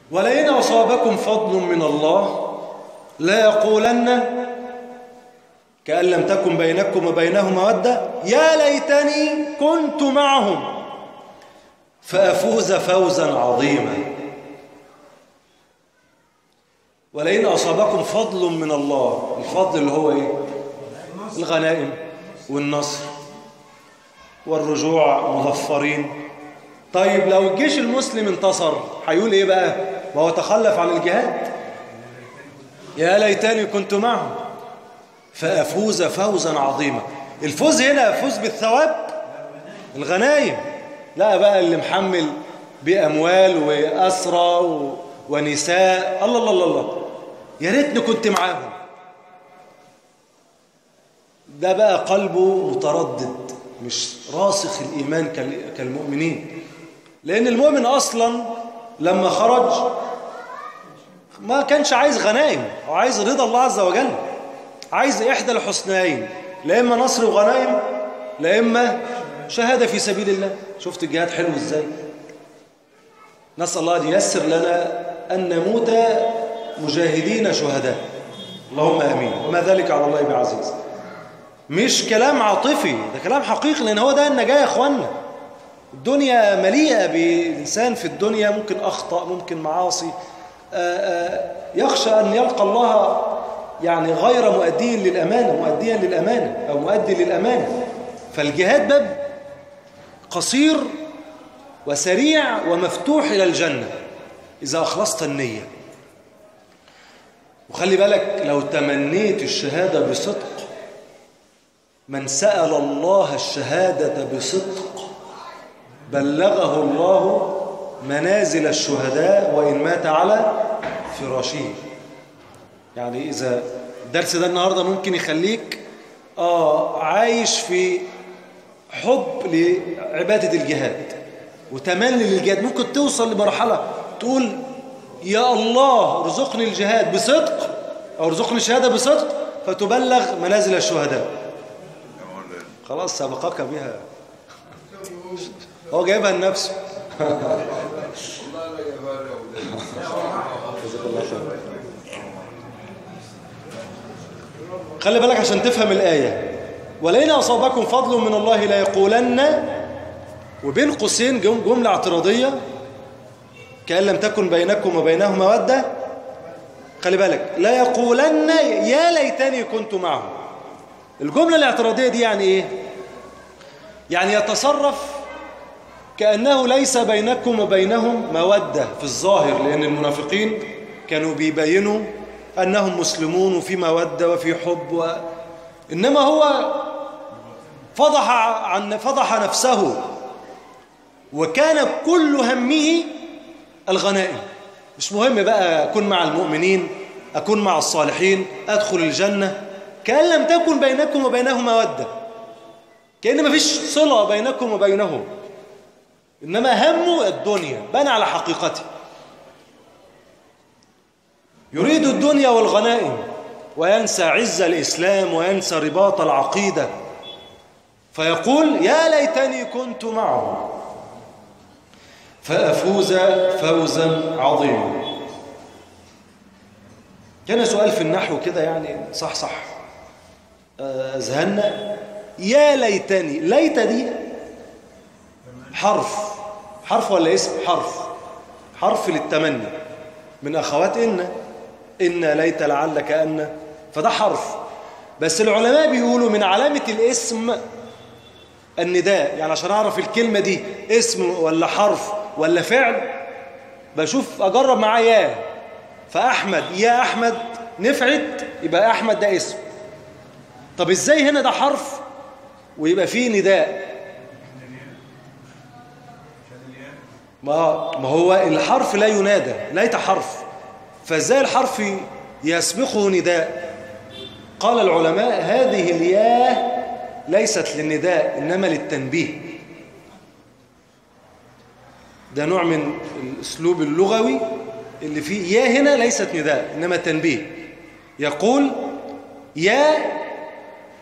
ولئن أصابكم فضل من الله لا يقولن كأن لم تكن بينكم وبينه مودة يا ليتني كنت معهم فأفوز فوزا عظيما ولئن أصابكم فضل من الله الفضل اللي هو إيه الغنائم والنصر والرجوع مظفرين طيب لو الجيش المسلم انتصر هيقول ايه بقى ما هو تخلف عن الجهاد يا ليتني كنت معهم فأفوز فوزا عظيما الفوز هنا فوز بالثواب الغنايم لا بقى اللي محمل بأموال وأسرى و... ونساء الله الله الله الله يا ريتني كنت معاهم ده بقى قلبه متردد مش راسخ الإيمان كالمؤمنين لأن المؤمن أصلا لما خرج ما كانش عايز غنائم هو عايز رضا الله عز وجل عايز إحدى الحسنين لا إما نصر وغنائم لا إما شهادة في سبيل الله شفت الجهاد حلو إزاي نسأل الله أن ييسر لنا أن نموت مجاهدين شهداء اللهم أمين وما ذلك على الله بعزيز مش كلام عاطفي ده كلام حقيقي لأن هو ده النجاة يا أخوانا الدنيا مليئة بإنسان في الدنيا ممكن أخطأ ممكن معاصي آآ آآ يخشى أن يلقى الله يعني غير مؤدي للأمانة مؤديا للأمانة أو مؤدي للأمانة فالجهاد باب قصير وسريع ومفتوح إلى الجنة إذا أخلصت النية وخلي بالك لو تمنيت الشهادة بصدق من سأل الله الشهادة بصدق بلغه الله منازل الشهداء وإن مات على فراشه يعني إذا الدرس ده النهاردة ممكن يخليك آه عايش في حب لعبادة الجهاد وتملي للجهاد ممكن توصل لمرحلة تقول يا الله ارزقني الجهاد بصدق أو ارزقني الشهادة بصدق فتبلغ منازل الشهداء خلاص سبقك بها هو جايبها لنفسه خلي بالك عشان تفهم الآية ولئن أصابكم فضل من الله لا يقولن وبين قوسين جملة اعتراضية كأن لم تكن بينكم وبينه مودة خلي بالك لا يقولن يا ليتني كنت معه الجملة الاعتراضية دي يعني ايه يعني يتصرف كأنه ليس بينكم وبينهم مودة في الظاهر لأن المنافقين كانوا بيبينوا أنهم مسلمون وفي مودة وفي حب و... إنما هو فضح, عن فضح نفسه وكان كل همه الغنائم مش مهم بقى أكون مع المؤمنين أكون مع الصالحين أدخل الجنة كأن لم تكن بينكم وبينهم مودة كأن ما فيش صلة بينكم وبينهم إنما همه الدنيا بنى على حقيقته يريد الدنيا والغنائم وينسى عز الإسلام وينسى رباط العقيدة فيقول يا ليتني كنت معه فأفوز فوزا عظيما كان سؤال في النحو كده يعني صح صح أذهلنا يا ليتني ليت دي حرف حرف ولا اسم حرف حرف للتمني من أخوات إن إن ليت لعل كأن فده حرف بس العلماء بيقولوا من علامة الاسم النداء يعني عشان أعرف الكلمة دي اسم ولا حرف ولا فعل بشوف أجرب معاه يا فأحمد يا أحمد نفعت يبقى أحمد ده اسم طب إزاي هنا ده حرف ويبقى فيه نداء ما ما هو الحرف لا ينادى ليت حرف فازاي الحرف يسبقه نداء قال العلماء هذه الياء ليست للنداء إنما للتنبيه ده نوع من الأسلوب اللغوي اللي فيه يا هنا ليست نداء إنما تنبيه يقول يا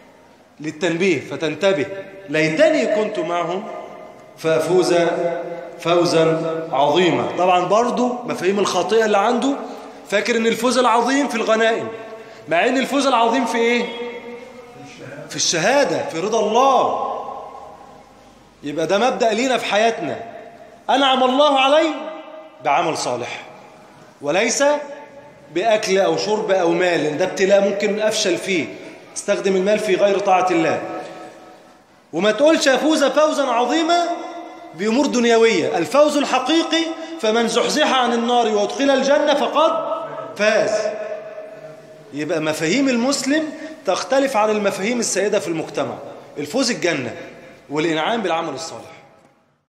للتنبيه فتنتبه ليتني كنت معهم فأفوز فوزا عظيما طبعا برضو مفاهيم الخاطئة اللي عنده فاكر ان الفوز العظيم في الغنائم مع ان الفوز العظيم في ايه في الشهادة في رضا الله يبقى ده مبدأ لينا في حياتنا أنعم الله علي بعمل صالح وليس بأكل أو شرب أو مال لأن ده ابتلاء ممكن أفشل فيه استخدم المال في غير طاعة الله وما تقولش أفوز فوزا عظيما بأمور دنيوية الفوز الحقيقي فمن زحزح عن النار وادخل الجنة فقد فاز يبقى مفاهيم المسلم تختلف عن المفاهيم السائدة في المجتمع الفوز الجنة والإنعام بالعمل الصالح